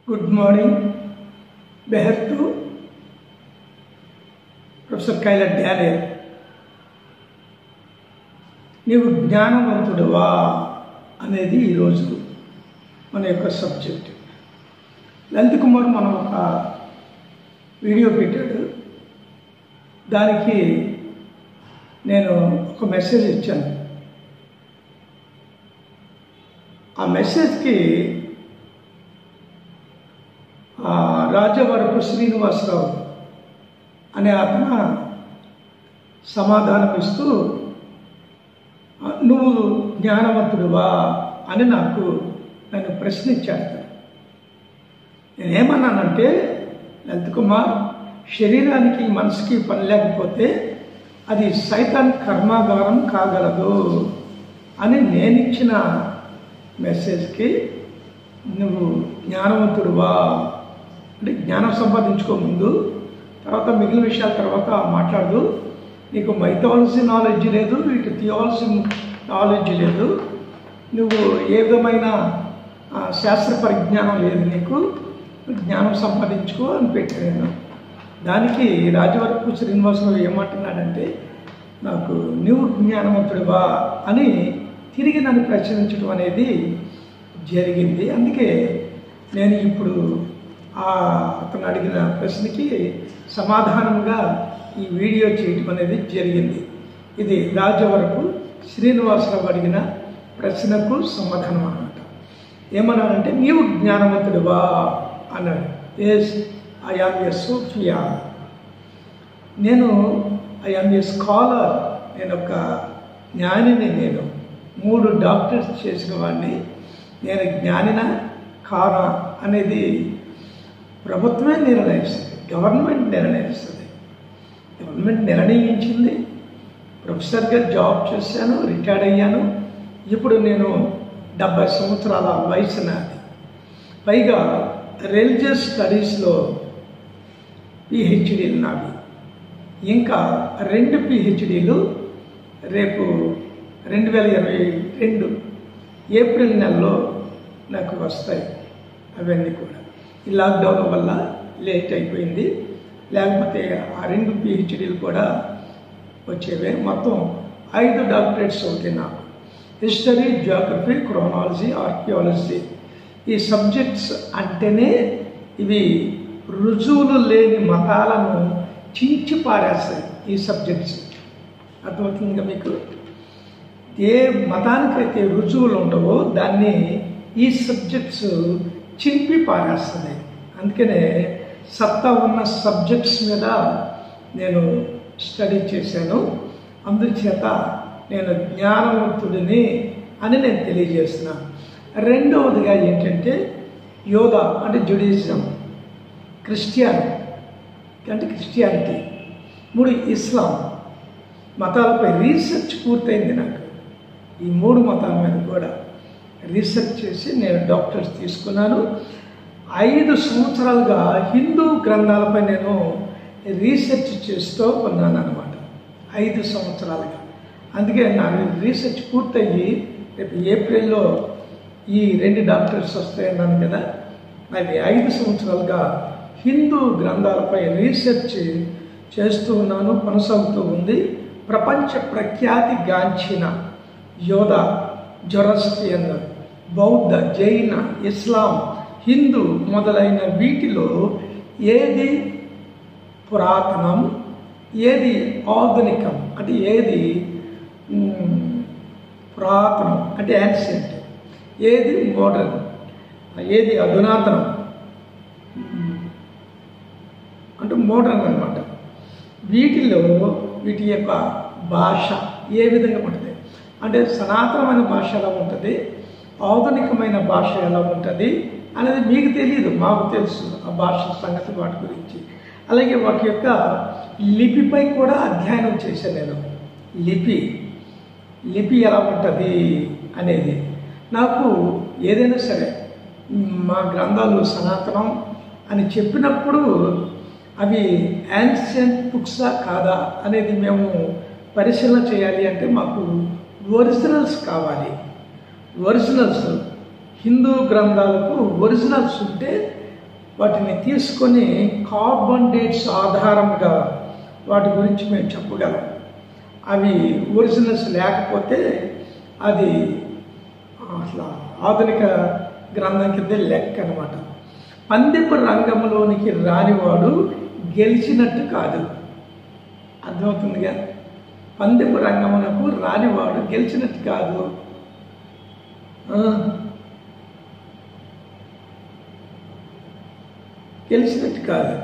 Good morning బెహర్తు professor Kailat Daniel నీవు జ్ఞానవంతుడువా అనేది ఈరోజు మన యొక్క సబ్జెక్ట్ లలిత్ కుమార్ మనం ఒక వీడియో పెట్టాడు దానికి నేను ఒక మెసేజ్ ఇచ్చాను ఆ మెసేజ్కి ఆ, రాజవరపు శ్రీనివాసరావు అనే అతను సమాధానం ఇస్తూ "ఆ, నువ్వు జ్ఞానవంతుడువా అని నాకు నన్ను ప్రశ్నించాడు నేనేమన్నానంటే లలిత్ కుమార్ శరీరానికి మనసుకి పని లేకపోతే అది సైతాన్ కర్మాగారం కాగలదు అని నేనిచ్చిన మెసేజ్కి నువ్వు జ్ఞానవంతుడువా అంటే జ్ఞానం సంపాదించుకో ముందు తర్వాత మిగిలిన విషయాల తర్వాత మాట్లాడు నీకు మైథాలజీ నాలెడ్జ్ లేదు నీకు థియాలజీ నాలెడ్జ్ లేదు నువ్వు ఏ విధమైన ఆ, శాస్త్ర పరిజ్ఞానం లేదు నీకు జ్ఞానం సంపాదించుకో అని పెట్టాను దానికి రాజవరపు శ్రీనివాసరావు ఏమంటున్నాడంటే నాకు నువ్వు జ్ఞానవంతుడివా అని తిరిగి నన్ను ప్రశ్నించడం అనేది జరిగింది అందుకే నేను ఇప్పుడు ఆ అతను అడిగిన ప్రశ్నకి సమాధానంగా ఈ వీడియో చేయటం అనేది జరిగింది ఇది రాజవరపు శ్రీనివాసరావు అడిగిన ప్రశ్నకు సమాధానం అన్నమాట ఏమన్నాడంటే నీవు జ్ఞానవంతుడివా అన్నాడు yes I am a Sophia నేను ఐ ఆమ్ ఏ స్కాలర్ నేను ఒక జ్ఞానిని నేను మూడు డాక్టర్స్ చేసిన వాడిని నేను జ్ఞానిన కానా అనేది ప్రభుత్వమే నిర్ణయిస్తుంది గవర్నమెంట్ నిర్ణయిస్తుంది గవర్నమెంట్ నిర్ణయించింది ప్రొఫెసర్గా జాబ్ చేశాను రిటైర్డ్ అయ్యాను ఇప్పుడు నేను డెబ్బై సంవత్సరాల వయసు నాది పైగా రిలీజియస్ స్టడీస్లో పిహెచ్డీలు నావి ఇంకా రెండు పిహెచ్డీలు రేపు రెండు వేల ఇరవై రెండు ఏప్రిల్ నెలలో నాకు వస్తాయి అవన్నీ కూడా ఈ లాక్డౌన్ వల్ల లేట్ అయిపోయింది లేకపోతే ఆ రెండు పిహెచ్డీలు కూడా వచ్చేవే మొత్తం ఐదు డాక్టరేట్స్ అవుతాయి నాకు హిస్టరీ జియోగ్రఫీ క్రోనాలజీ ఆర్కియాలజీ ఈ సబ్జెక్ట్స్ అంటేనే ఇవి రుజువులు లేని మతాలను చించి పారేస్తాయి ఈ సబ్జెక్ట్స్ అర్థమవుతుందిగా మీకు ఏ మతానికైతే రుజువులు ఉండవో దాన్ని ఈ సబ్జెక్ట్స్ చింపి పారేస్తుంది అందుకనే సత్తా ఉన్న సబ్జెక్ట్స్ మీద నేను స్టడీ చేశాను అందుచేత నేను జ్ఞానవంతుడిని అని నేను తెలియజేస్తున్నాను రెండవదిగా ఏంటంటే యోగా అంటే జుడిజం క్రిస్టియన్ అంటే క్రిస్టియానిటీ మూడు ఇస్లాం మతాలపై రీసెర్చ్ పూర్తయింది నాకు ఈ మూడు మతాల మీద కూడా రీసెర్చ్ చేసి నేను డాక్టర్స్ తీసుకున్నాను ఐదు సంవత్సరాలుగా హిందూ గ్రంథాలపై నేను రీసెర్చ్ చేస్తూ ఉన్నాను అనమాట ఐదు సంవత్సరాలుగా అందుకే నా రీసెర్చ్ పూర్తయ్యి రేపు ఏప్రిల్లో ఈ రెండు డాక్టర్స్ వస్తాయన్నాను కదా అది ఐదు సంవత్సరాలుగా హిందూ గ్రంథాలపై రీసెర్చ్ చేస్తూ ఉన్నాను కొనసాగుతూ ఉంది ప్రపంచ ప్రఖ్యాతి గాంచిన యోధ జొరస్టియన్ బౌద్ధ జైన ఇస్లాం హిందూ మొదలైన వీటిలో ఏది పురాతనం ఏది ఆధునికం అంటే ఏది మ్, పురాతనం అంటే యాన్షియంట్ ఏది మోడర్న్ ఏది అధునాతనం మ్, అంటే మోడర్న్ అన్నమాట వీటిలో వీటి యొక్క భాష ఏ విధంగా ఉంటుంది అంటే సనాతనమైన భాష ఎలా ఉంటుంది ఆధునికమైన భాష ఎలా ఉంటుంది అనేది మీకు తెలియదు మాకు తెలుసు ఆ భాష సంగతి వాటి గురించి అలాగే వాటి యొక్క లిపిపై కూడా అధ్యయనం చేశాను నేను లిపి లిపి ఎలా ఉంటుంది అనేది నాకు ఏదైనా సరే మా గ్రంథాలు సనాతనం అని చెప్పినప్పుడు అవి యాన్షియంట్ బుక్సా కాదా అనేది మేము పరిశీలన చేయాలి అంటే మాకు ఒరిజినల్స్ కావాలి ఒరిజినల్స్ హిందూ గ్రంథాలకు ఒరిజినల్స్ ఉంటే వాటిని తీసుకొని కార్బన్ డేట్స్ ఆధారంగా వాటి గురించి మేము చెప్పగలం అవి ఒరిజినల్స్ లేకపోతే అది అట్లా ఆధునిక గ్రంథం కింద లెక్క అనమాట పందెపు రంగంలోనికి రానివాడు గెలిచినట్టు కాదు అర్థమవుతుందిగా పందెపు రంగమునకు రానివాడు గెలిచినట్టు కాదు ఆ. గెలిచినట్టు కాదు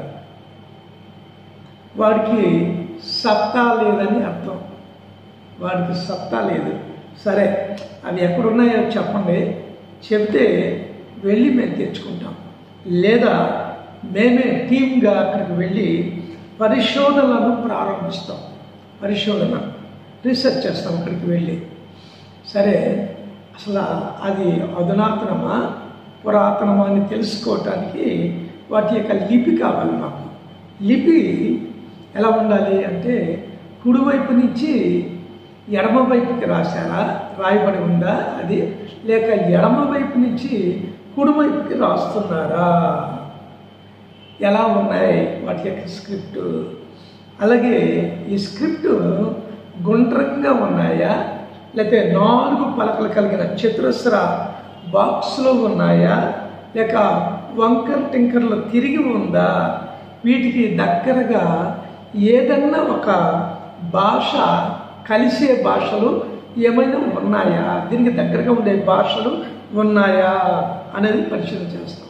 వాడికి సత్తా లేదని అర్థం వాడికి సత్తా లేదు సరే అవి ఎక్కడున్నాయో చెప్పండి చెప్తే వెళ్ళి మేము తెచ్చుకుంటాం లేదా మేమే టీమ్గా అక్కడికి వెళ్ళి పరిశోధనలను ప్రారంభిస్తాం పరిశోధన రీసెర్చ్ చేస్తాం అక్కడికి వెళ్ళి సరే అసలు అది అధునాతనమా పురాతనమా అని తెలుసుకోవటానికి వాటి యొక్క లిపి కావాలి మాకు లిపి ఎలా ఉండాలి అంటే కుడివైపు నుంచి ఎడమ వైపుకి రాశారా రాయబడి ఉందా అది లేక ఎడమ వైపు నుంచి కుడివైపుకి రాస్తున్నారా ఎలా ఉన్నాయి వాటి యొక్క స్క్రిప్ట్ అలాగే ఈ స్క్రిప్ట్ గుండ్రంగా ఉన్నాయా లేకపోతే నాలుగు పలకలు కలిగిన చతురస్ర బాక్స్లో ఉన్నాయా లేక వంకర్ టింకర్లు తిరిగి ఉందా వీటికి దగ్గరగా ఏదన్నా ఒక భాష కలిసే భాషలు ఏమైనా ఉన్నాయా దీనికి దగ్గరగా ఉండే భాషలు ఉన్నాయా అనేది పరిశీలన చేస్తాం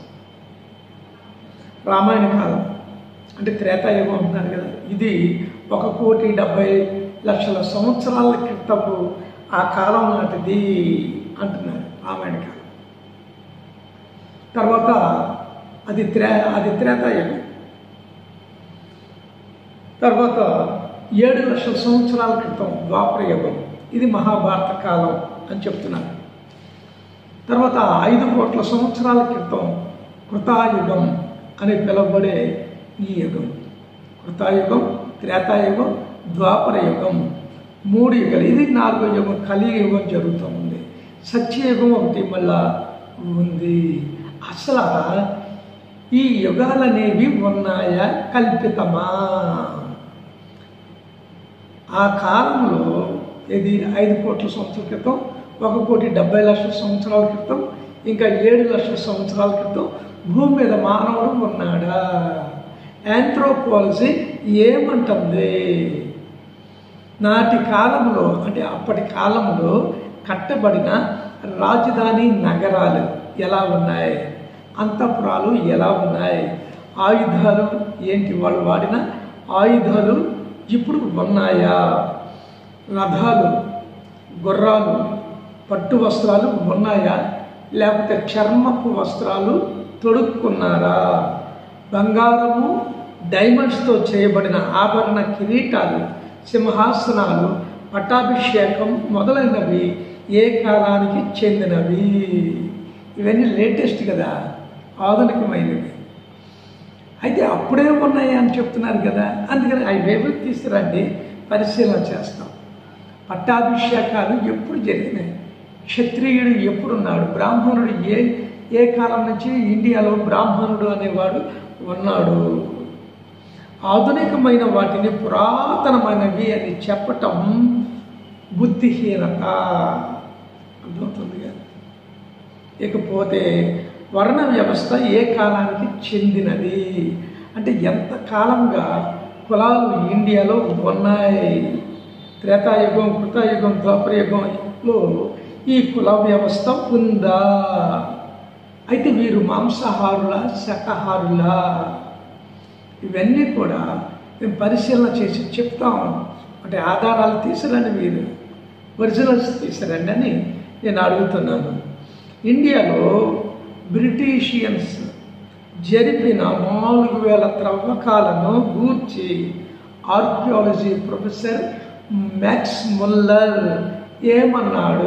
రామాయణ కాలం అంటే త్రేతాయుగం అంటున్నారు కదా ఇది ఒక కోటి డెబ్బై లక్షల సంవత్సరాల క్రితపు ఆ కాలం నాటిది అంటున్నారు రామాయణ కాలం తర్వాత అది త్రే అది త్రేతాయుగం తర్వాత ఏడు లక్షల సంవత్సరాల క్రితం ద్వాపర యుగం ఇది మహాభారత కాలం అని చెప్తున్నారు తర్వాత ఐదు కోట్ల సంవత్సరాల క్రితం కృతాయుగం అని పిలువబడే ఈ యుగం కృతాయుగం త్రేతాయుగం ద్వాపర యుగం మూడు యుగాలు ఇది నాలుగో యుగం కలియుగం జరుగుతూ ఉంది సత్యయుగం ఒకటి మళ్ళా ఉంది అసలు ఈ యుగాలనేవి ఉన్నాయా కల్పితమా ఆ కాలంలో ఇది ఐదు కోట్ల సంవత్సరాల క్రితం ఒక కోటి డెబ్బై లక్షల సంవత్సరాల క్రితం ఇంకా ఏడు లక్షల సంవత్సరాల క్రితం భూమి మీద మానవుడు ఉన్నాడా యాంథ్రోపాలజీ ఏమంటుంది నాటి కాలంలో అంటే అప్పటి కాలంలో కట్టబడిన రాజధాని నగరాలు ఎలా ఉన్నాయి అంతఃపురాలు ఎలా ఉన్నాయి ఆయుధాలు ఏంటి వాళ్ళు వాడిన ఆయుధాలు ఇప్పుడు ఉన్నాయా రథాలు గుర్రాలు పట్టు వస్త్రాలు ఉన్నాయా లేకపోతే చర్మపు వస్త్రాలు తొడుక్కున్నారా బంగారము డైమండ్స్తో చేయబడిన ఆభరణ కిరీటాలు సింహాసనాలు పట్టాభిషేకం మొదలైనవి ఏ కాలానికి చెందినవి ఇవన్నీ లేటెస్ట్ కదా ఆధునికమైనవి అయితే అప్పుడే ఉన్నాయి అని చెప్తున్నారు కదా అందుకని అవి వేవి తీసుకురండి పరిశీలన చేస్తాం పట్టాభిషేకాలు ఎప్పుడు జరిగినాయి క్షత్రియుడు ఎప్పుడున్నాడు బ్రాహ్మణుడు ఏ ఏ కాలం నుంచి ఇండియాలో బ్రాహ్మణుడు అనేవాడు ఉన్నాడు ఆధునికమైన వాటిని పురాతనమైనవి అని చెప్పటం బుద్ధిహీనత అర్థమవుతుందిగా ఇకపోతే వర్ణ వ్యవస్థ ఏ కాలానికి చెందినది అంటే ఎంత కాలంగా కులాలు ఇండియాలో ఉన్నాయి త్రేతాయుగం కృతాయుగం ద్వాపరయుగంలో ఈ కుల వ్యవస్థ ఉందా అయితే వీరు మాంసాహారుల శాకాహారులా ఇవన్నీ కూడా మేము పరిశీలన చేసి చెప్తాం అంటే ఆధారాలు తీసుకురండి మీరు ఒరిజినల్స్ తీసుకురండి అని నేను అడుగుతున్నాను ఇండియాలో బ్రిటిషియన్స్ జరిపిన నాలుగు వేల త్రవ్వకాలను గూర్చి ఆర్కియాలజీ ప్రొఫెసర్ మ్యాక్స్ ముల్లర్ ఏమన్నాడు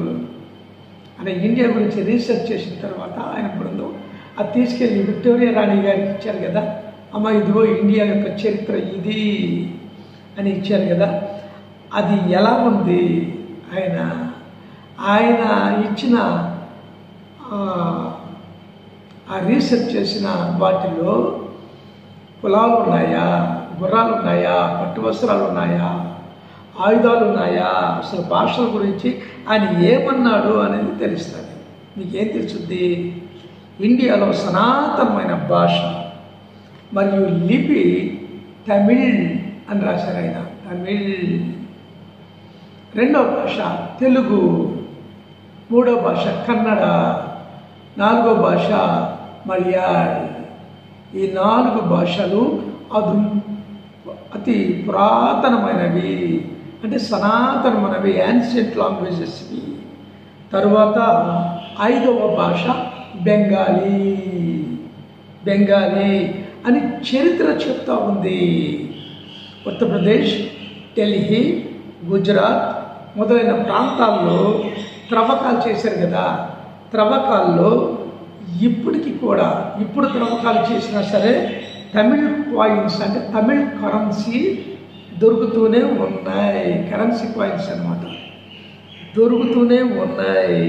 అంటే ఇండియా గురించి రీసెర్చ్ చేసిన తర్వాత ఆయన బృందం అది తీసుకెళ్ళి విక్టోరియా రాణి గారికి ఇచ్చారు కదా అమ్మ ఇదిగో ఇండియా యొక్క చరిత్ర ఇది అని ఇచ్చారు కదా అది ఎలా ఉంది ఆయన ఆయన ఇచ్చిన ఆ, ఆ రీసెర్చ్ చేసిన వాటిలో కులాలు ఉన్నాయా గుర్రాలు ఉన్నాయా పట్టు వస్త్రాలు ఉన్నాయా ఆయుధాలు ఉన్నాయా అసలు భాషల గురించి ఆయన ఏమన్నాడు అనేది తెలుస్తుంది మీకేం తెలుసుద్ది ఇండియాలో సనాతనమైన భాష మరియు లిపి తమిళ్ అని రాశారు ఆయన తమిళ్ రెండో భాష తెలుగు మూడో భాష కన్నడ నాలుగో భాష మలయాళ్ ఈ నాలుగు భాషలు అదు అతి పురాతనమైనవి అంటే సనాతనమైనవి యాన్షియంట్ లాంగ్వేజెస్వి తరువాత ఐదవ భాష బెంగాలీ బెంగాలీ అని చరిత్ర చెప్తా ఉంది ఉత్తరప్రదేశ్ ఢిల్లీ గుజరాత్ మొదలైన ప్రాంతాల్లో త్రవ్వకాలు చేశారు కదా త్రవ్వకాల్లో ఇప్పటికి కూడా ఇప్పుడు త్రవ్వకాలు చేసినా సరే తమిళ్ కాయిన్స్ అంటే తమిళ్ కరెన్సీ దొరుకుతూనే ఉన్నాయి కరెన్సీ కాయిన్స్ అన్నమాట దొరుకుతూనే ఉన్నాయి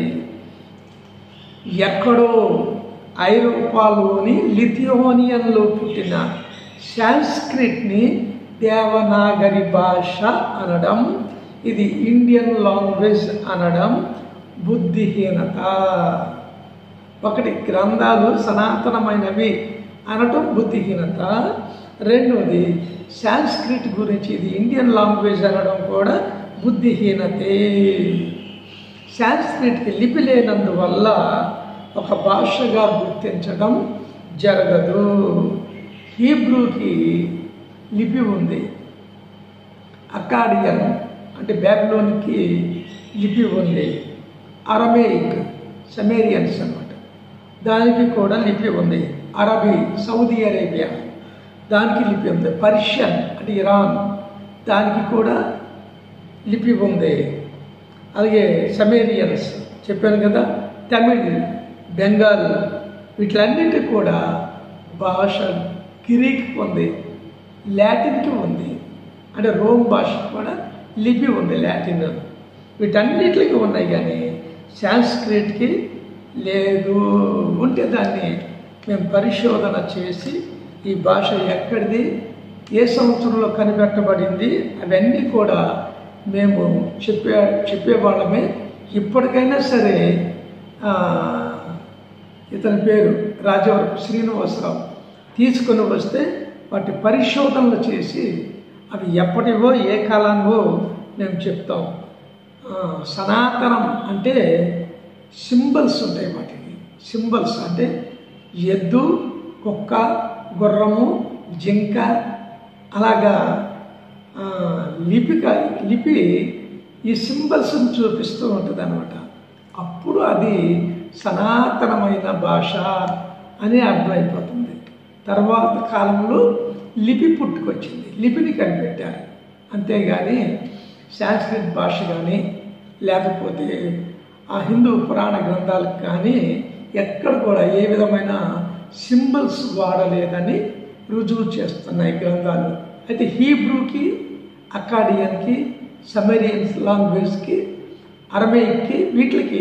ఎక్కడో ఐరోపాలోని లిథియోనియన్లో పుట్టిన సాంస్క్రిట్ని దేవనాగరి భాష అనడం ఇది ఇండియన్ లాంగ్వేజ్ అనడం బుద్ధిహీనత ఒకటి గ్రంథాలు సనాతనమైనవి అనటం బుద్ధిహీనత రెండోది సాంస్క్రిట్ గురించి ఇది ఇండియన్ లాంగ్వేజ్ అనడం కూడా బుద్ధిహీనతే సాంస్క్రిట్కి లిపి లేనందువల్ల ఒక భాషగా గుర్తించడం జరగదు హీబ్రూకి లిపి ఉంది అకాడియన్ అంటే బ్యాబిలోన్కి లిపి ఉంది అరమేయిక్ సమేరియన్స్ అన్నమాట దానికి కూడా లిపి ఉంది అరబీ సౌదీ అరేబియా దానికి లిపి ఉంది పర్షియన్ అంటే ఇరాన్ దానికి కూడా లిపి ఉంది అలాగే సమేరియన్స్ చెప్పాను కదా తమిళ్ బెంగాల్ వీటిలన్నిటి కూడా భాష గ్రీక్ ఉంది లాటిన్కి ఉంది అంటే రోమ్ భాష కూడా లిపి ఉంది లాటిన్ వీటన్నిటికి ఉన్నాయి కానీ సాంస్క్రిట్కి లేదు ఉంటే దాన్ని మేము పరిశోధన చేసి ఈ భాష ఎక్కడిది ఏ సంవత్సరంలో కనిపెట్టబడింది అవన్నీ కూడా మేము చెప్పే చెప్పేవాళ్ళమే ఇప్పటికైనా సరే ఆ, ఇతని పేరు రాజవరపు శ్రీనివాసరావు తీసుకొని వస్తే వాటి పరిశోధనలు చేసి అవి ఎప్పటివో ఏ కాలానివో మేము చెప్తాం ఆ, సనాతనం అంటే సింబల్స్ ఉంటాయి వాటికి సింబల్స్ అంటే ఎద్దు కుక్క గుర్రము జింక అలాగా ఆ, లిపిక లిపి ఈ సింబల్స్ని చూపిస్తూ ఉంటుంది అనమాట అప్పుడు అది సనాతనమైన భాష అని అర్థమైపోతుంది తర్వాత కాలంలో లిపి పుట్టుకొచ్చింది లిపిని కనిపెట్టారు అంతేగాని సాంస్క్రిట్ భాష కానీ లేకపోతే ఆ హిందూ పురాణ గ్రంథాలకు కానీ ఎక్కడ కూడా ఏ విధమైన సింబల్స్ వాడలేదని రుజువు చేస్తున్నాయి గ్రంథాలు అయితే హీబ్రూకి అకాడియన్కి సమేరియన్స్ లాంగ్వేజ్కి అరమేయిక్కి వీటికి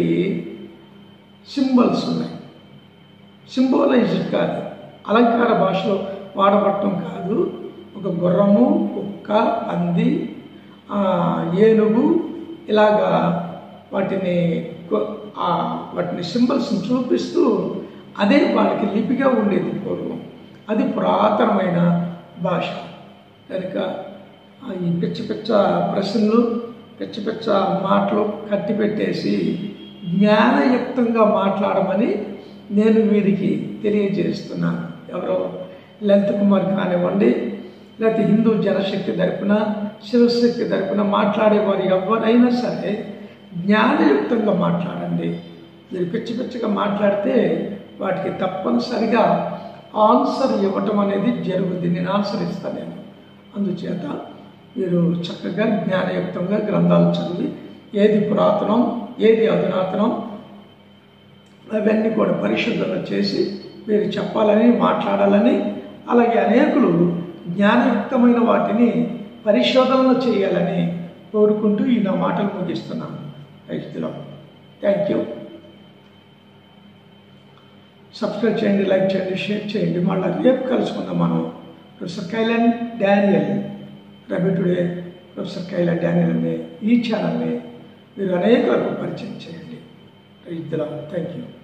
సింబల్స్ ఉన్నాయి సింబోలైజ్డ్ కాదు అలంకార భాషలో వాడబడటం కాదు ఒక గుర్రము కుక్క పంది ఆ, ఏనుగు ఇలాగా వాటిని కొ- ఆ, వాటిని సింబల్స్ని చూపిస్తూ అదే వాళ్ళకి లిపిగా ఉండేది పూర్వం అది పురాతనమైన భాష కనుక ఆ, ఈ పిచ్చ పిచ్చ ప్రశ్నలు పిచ్చ పిచ్చ మాటలు కట్టిపెట్టేసి జ్ఞానయుక్తంగా మాట్లాడమని నేను వీరికి తెలియజేస్తున్నాను ఎవరో లలిత్ కుమార్ కానివ్వండి లేకపోతే హిందూ జనశక్తి తరపున శివశక్తి తరపున మాట్లాడేవారు ఎవరైనా సరే జ్ఞానయుక్తంగా మాట్లాడండి మీరు పిచ్చి పిచ్చిగా మాట్లాడితే వాటికి తప్పనిసరిగా ఆన్సర్ ఇవ్వటం అనేది జరుగుద్ది నేను ఆన్సర్ ఇస్తాను నేను అందుచేత మీరు చక్కగా జ్ఞానయుక్తంగా గ్రంథాలు చదివి ఏది పురాతనం ఏది అధునాతనం అవన్నీ కూడా పరిశుద్ధత చేసి మీరు చెప్పాలని మాట్లాడాలని అలాగే అనేకులు జ్ఞానయుక్తమైన వాటిని పరిశోధనలు చేయాలని కోరుకుంటూ ఈ నా మాటలు ముగిస్తున్నాను రైతులో థ్యాంక్ యూ సబ్స్క్రైబ్ చేయండి లైక్ చేయండి షేర్ చేయండి మళ్ళీ రేపు కలుసుకుందాం మనం professor Kailan Daniel Ravi today professor Kailan Daniel అనే ఈ ఛానల్ని మీరు అనేకులకు పరిచయం చేయండి రైతుల థ్యాంక్ యూ